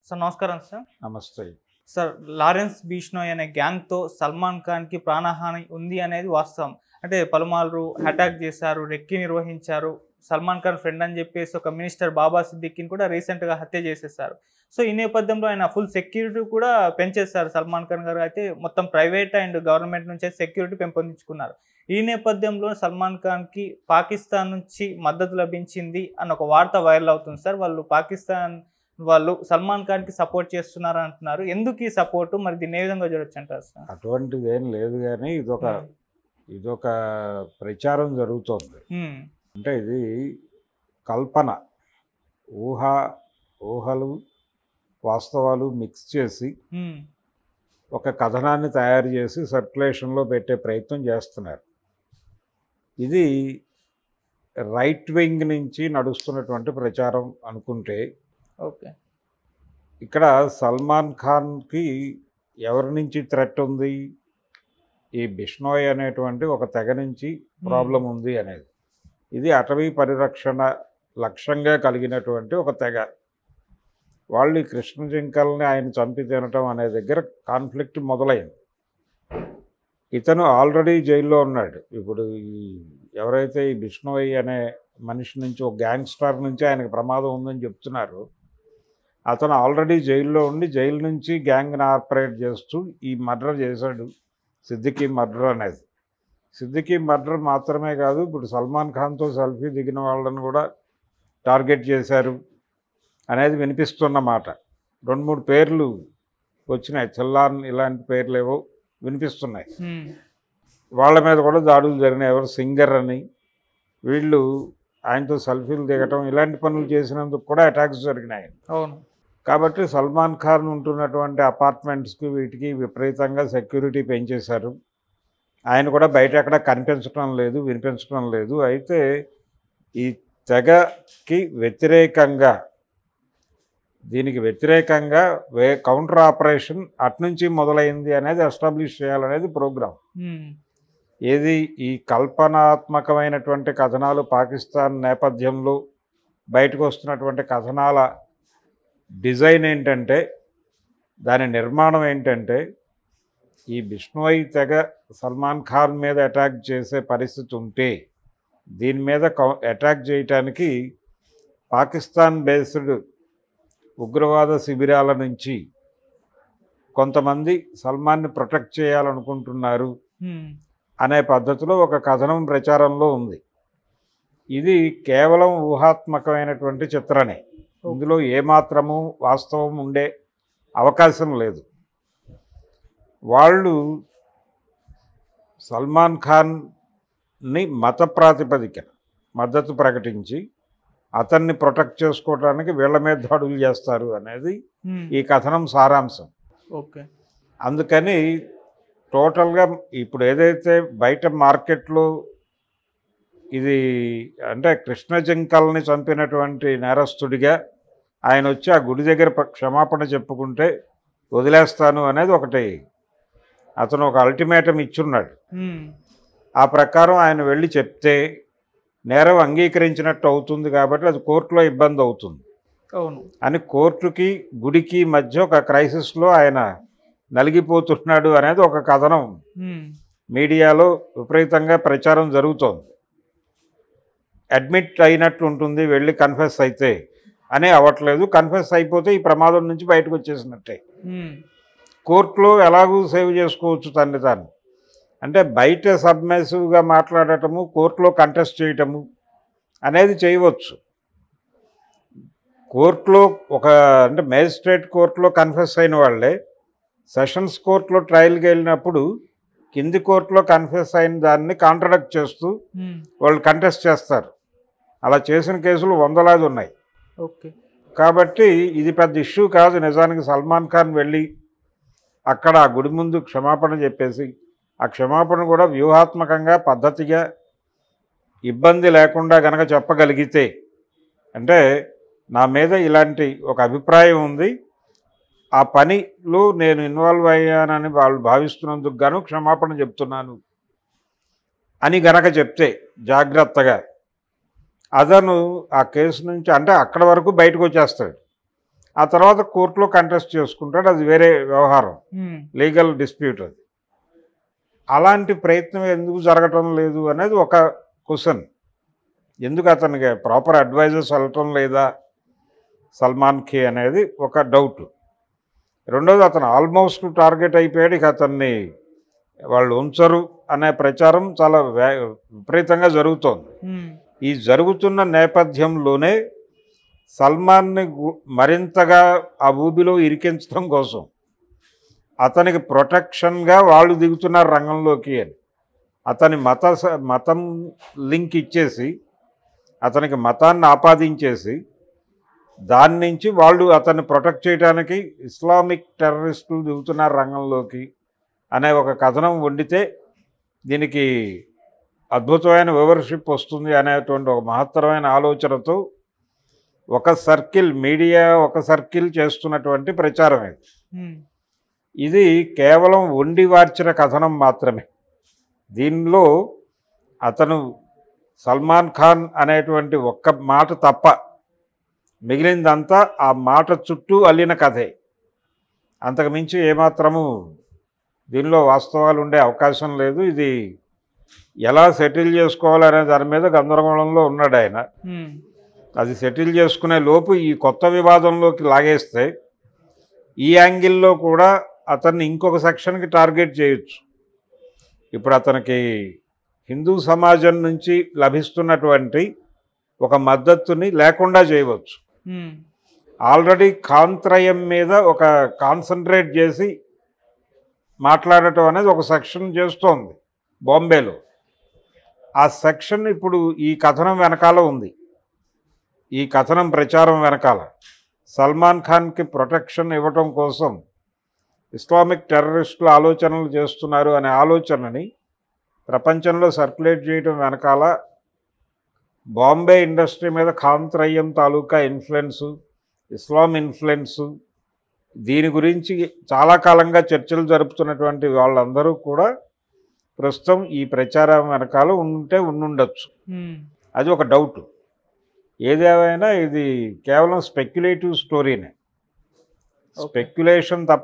Sir నమస్కారం sir నమస్తే sir Lawrence బీష్నోయ్ అనే గ్యాంగ్తో సల్మాన్ ఖాన్కి ప్రాణహాని ఉంది అనేది వాస్తవం అంటే పలుమార్లు అటాక్ చేశారు రెక్కి నిర్వహించారు సల్మాన్ ఖాన్ ఫ్రెండ్ అని చెప్పేసి ఒక మినిస్టర్ బాబా సిద్దిక్కిని కూడా రీసెంట్గా హత్య చేసేసారు సో ఈ నేపథ్యంలో ఆయన ఫుల్ సెక్యూరిటీ కూడా పెంచేస్తారు సల్మాన్ ఖాన్ గారు అయితే మొత్తం ప్రైవేట్ అండ్ గవర్నమెంట్ నుంచే సెక్యూరిటీ పెంపొందించుకున్నారు ఈ నేపథ్యంలో సల్మాన్ ఖాన్కి పాకిస్తాన్ నుంచి మద్దతు లభించింది అన్న ఒక వార్త వైరల్ అవుతుంది సార్ వాళ్ళు పాకిస్తాన్ వాళ్ళు సల్మాన్ ఖాన్ కి సపోర్ట్ చేస్తున్నారు అంటున్నారు ఎందుకు ఈ సపోర్ట్ మరి దీన్ని ఏ విధంగా చూడొచ్చు అంటారు సార్ అటువంటిది ఏం లేదు కానీ ఇదొక ఇదొక ప్రచారం జరుగుతోంది ఉమ్, అంటే ఇది కల్పన ఊహ ఊహలు వాస్తవాలు మిక్స్ చేసి ఉమ్, ఒక కథనాన్ని తయారు చేసి సర్క్యులేషన్లో పెట్టే ప్రయత్నం చేస్తున్నారు ఇది రైట్ వింగ్ నుంచి నడుస్తున్నటువంటి ప్రచారం అనుకుంటే ఓకే ఇక్కడ సల్మాన్ ఖాన్కి ఎవరి నుంచి థ్రెట్ ఉంది ఈ బిష్నోయ్ అనేటువంటి ఒక తెగ నుంచి ప్రాబ్లం ఉంది అనేది ఇది అటవీ పరిరక్షణ లక్ష్యంగా కలిగినటువంటి ఒక తెగ వాళ్ళు ఈ కృష్ణ జింకల్ని ఆయన చంపి తినటం అనే దగ్గర కాన్ఫ్లిక్ట్ మొదలైంది ఇతను ఆల్రెడీ జైల్లో ఉన్నాడు ఇప్పుడు ఈ ఎవరైతే ఈ బిష్నోయ్ అనే మనిషి నుంచి ఒక గ్యాంగ్స్టర్ నుంచి ఆయనకు ప్రమాదం ఉందని చెప్తున్నారు అతను ఆల్రెడీ జైల్లో ఉండి జైలు నుంచి గ్యాంగ్ని ఆపరేట్ చేస్తూ ఈ మర్డర్ చేశాడు సిద్దికీ మర్డర్ అనేది సిద్దికీ మర్డర్ మాత్రమే కాదు ఇప్పుడు సల్మాన్ ఖాన్తో సెల్ఫీ దిగిన వాళ్ళని కూడా టార్గెట్ చేశారు అనేది వినిపిస్తున్న మాట రెండు మూడు పేర్లు వచ్చినాయి చెల్లాన్ ఇలాంటి పేర్లు ఏవో వినిపిస్తున్నాయి ఉమ్, వాళ్ళ మీద కూడా దాడులు జరిగినాయి ఎవరు సింగర్ అని వీళ్ళు ఆయనతో సెల్ఫీలు దిగటం ఇలాంటి పనులు చేసినందుకు కూడా అటాక్స్ జరిగినాయి అవును కాబట్టి సల్మాన్ ఖాన్ ఉంటున్నటువంటి అపార్ట్మెంట్స్కి వీటికి విపరీతంగా సెక్యూరిటీ పెంచేశారు ఆయన కూడా బయట ఎక్కడ కనిపించడం లేదు వినిపించడం లేదు అయితే ఈ తెగకి వ్యతిరేకంగా దీనికి వ్యతిరేకంగా వే కౌంటర్ ఆపరేషన్ అట్నుంచి మొదలైంది అనేది ఎస్టాబ్లిష్ చేయాలనేది ప్రోగ్రాం ఉమ్, ఏది ఈ కల్పనాత్మకమైనటువంటి కథనాలు పాకిస్తాన్ నేపథ్యంలో బయటకు వస్తున్నటువంటి కథనాల డిజైన్ ఏంటంటే దాని నిర్మాణం ఏంటంటే ఈ బిష్ణోయ్ తెగ సల్మాన్ ఖాన్ మీద అటాక్ చేసే పరిస్థితి ఉంటే దీని మీద కౌ- అటాక్ చేయటానికి పాకిస్తాన్ బేస్డ్ ఉగ్రవాద శిబిరాల నుంచి కొంతమంది సల్మాన్ని ప్రొటెక్ట్ చేయాలనుకుంటున్నారు ఉమ్, అనే పద్ధతిలో ఒక కథనం ప్రచారంలో ఉంది ఇది కేవలం ఊహాత్మకమైనటువంటి చిత్రమే ఇందులో ఏమాత్రము వాస్తవం ఉండే అవకాశం లేదు వాళ్ళు సల్మాన్ ఖాన్ని మత ప్రాతిపదికన మద్దతు ప్రకటించి అతన్ని ప్రొటెక్ట్ చేసుకోవడానికి వీళ్ళ మీద దాడులు చేస్తారు అనేది ఉమ్, ఈ కథనం సారాంశం ఓకే అందుకని టోటల్గా ఇప్పుడు ఏదైతే బయట మార్కెట్లో ఇది అంటే కృష్ణ జింకల్ని చంపినటువంటి నేరస్తుడిగా ఆయన వచ్చి ఆ గుడి దగ్గర ప- క్షమాపణ చెప్పుకుంటే వదిలేస్తాను అనేది ఒకటి అతను ఒక అల్టిమేటం ఇచ్చున్నాడు ఉమ్, ఆ ప్రకారం ఆయన వెళ్ళి చెప్తే నేరం అంగీకరించినట్టు అవుతుంది కాబట్టి అది కోర్టులో ఇబ్బంది అవుతుంది అవును అని కోర్టుకి గుడికి మధ్య ఒక క్రైసిస్లో ఆయన నలిగిపోతున్నాడు అనేది ఒక కథనం ఉమ్, మీడియాలో విపరీతంగా ప్రచారం జరుగుతోంది అడ్మిట్ అయినట్టు ఉంటుంది వెళ్ళి కన్ఫెస్ అయితే అనే అవ్వట్లేదు కన్ఫెస్ అయిపోతే ఈ ప్రమాదం నుంచి బయటకు వచ్చేసినట్టే ఉమ్, కోర్టులో ఎలాగూ సేవ్ చేసుకోవచ్చు తన్ని తాను అంటే బయట సబ్మెసివ్గా మాట్లాడటము కోర్టులో కంటెస్ట్ చేయటము అనేది చేయవచ్చు కోర్టులో ఒక అంటే మేజిస్ట్రేట్ కోర్టులో కన్ఫెస్ అయిన వాళ్ళే సెషన్స్ కోర్టులో ట్రయల్కి వెళ్ళినప్పుడు కింది కోర్టులో కన్ఫెస్ అయిన దాన్ని కాంట్రడక్ట్ చేస్తూ ఉమ్, వాళ్ళు కంటెస్ట్ చేస్తారు అలా చేసిన కేసులు వందలాది ఉన్నాయి ఓకే కాబట్టి ఇది పెద్ద ఇష్యూ కాదు నిజానికి సల్మాన్ ఖాన్ వెళ్ళి అక్కడ ఆ గుడి ముందు క్షమాపణ చెప్పేసి ఆ క్షమాపణ కూడా వ్యూహాత్మకంగా పద్ధతిగా ఇబ్బంది లేకుండా గనక చెప్పగలిగితే అంటే నా మీద ఇలాంటి ఒక అభిప్రాయం ఉంది ఆ పనిలో నేను ఇన్వాల్వ్ అయ్యానని వాళ్ళు భావిస్తున్నందుకు గాను క్షమాపణ చెప్తున్నాను అని గనక చెప్తే జాగ్రత్తగా అతను ఆ కేసు నుంచి అంటే అక్కడ వరకు బయటకు వచ్చేస్తాడు ఆ తర్వాత కోర్టులో కంటెస్ట్ చేసుకుంటాడు అది వేరే వ్యవహారం ఉమ్, లీగల్ డిస్ప్యూట్ అది అలాంటి ప్రయత్నం ఎందుకు జరగటం లేదు అనేది ఒక క్వశ్చన్ ఎందుకు అతనికి ప్రాపర్ అడ్వైజర్స్ వెళ్ళటం లేదా సల్మాన్ ఖే అనేది ఒక డౌట్ రెండోది అతను ఆల్మోస్ట్ టార్గెట్ అయిపోయాడు ఇక అతన్ని వాళ్ళు ఉంచరు అనే ప్రచారం చాలా వే- విపరీతంగా జరుగుతోంది ఉమ్, ఈ జరుగుతున్న నేపథ్యంలోనే సల్మాన్ని గు- మరింతగా ఆ ఊబిలో ఇరికించడం కోసం అతనికి ప్రొటెక్షన్గా వాళ్ళు దిగుతున్నారు రంగంలోకి అని అతని మత స- మతం లింక్ ఇచ్చేసి అతనికి మతాన్ని ఆపాదించేసి దాని నుంచి వాళ్ళు అతన్ని ప్రొటెక్ట్ చేయడానికి ఇస్లామిక్ టెర్రరిస్టులు దిగుతున్నారు రంగంలోకి అనే ఒక కథనం వండితే దీనికి అద్భుతమైన వివర్షిప్ వస్తుంది అనేటువంటి ఒక మహత్తరమైన ఆలోచనతో ఒక సర్కిల్ మీడియా ఒక సర్కిల్ చేస్తున్నటువంటి ప్రచారం ఇది ఉమ్, ఇది కేవలం వండి వార్చిన కథనం మాత్రమే దీనిలో అతను సల్మాన్ ఖాన్ అనేటువంటి ఒక్క మాట తప్ప మిగిలిందంతా ఆ మాట చుట్టూ అల్లిన కథే అంతకు మించి ఏమాత్రము దీనిలో వాస్తవాలు ఉండే అవకాశం లేదు ఇది ఎలా సెటిల్ చేసుకోవాలనే దాని మీద గందరగోళంలో ఉన్నాడు ఆయన ఉమ్, అది సెటిల్ చేసుకునే లోపు ఈ కొత్త వివాదంలోకి లాగేస్తే ఈ యాంగిల్లో కూడా అతన్ని ఇంకొక సెక్షన్కి టార్గెట్ చేయొచ్చు ఇప్పుడు అతనికి హిందూ సమాజం నుంచి లభిస్తున్నటువంటి ఒక మద్దతుని లేకుండా చేయవచ్చు ఉమ్, ఆల్రెడీ కాంత్రయం మీద ఒక కాన్సన్ట్రేట్ చేసి మాట్లాడటం అనేది ఒక సెక్షన్ చేస్తోంది బాంబేలో ఆ సెక్షన్ ఇప్పుడు ఈ కథనం వెనకాల ఉంది ఈ కథనం ప్రచారం వెనకాల సల్మాన్ ఖాన్కి ప్రొటెక్షన్ ఇవ్వటం కోసం ఇస్లామిక్ టెర్రరిస్టులు ఆలోచనలు చేస్తున్నారు అనే ఆలోచనని ప్రపంచంలో సర్క్యులేట్ చేయడం వెనకాల బాంబే ఇండస్ట్రీ మీద కాంత్రయం తాలూకా ఇన్ఫ్లుయెన్సు ఇస్లాం ఇన్ఫ్లుయెన్సు దీని గురించి చాలా కాలంగా చర్చలు జరుపుతున్నటువంటి వాళ్ళందరూ కూడా ప్రస్తుతం ఈ ప్రచారం వెనకాల ఉంటే ఉండుండొచ్చు ఉమ్, అది ఒక డౌట్ ఏదేమైనా ఇది కేవలం స్పెక్యులేటివ్ స్టోరీనే Okay. స్పెక్యులేషన్ తప్ప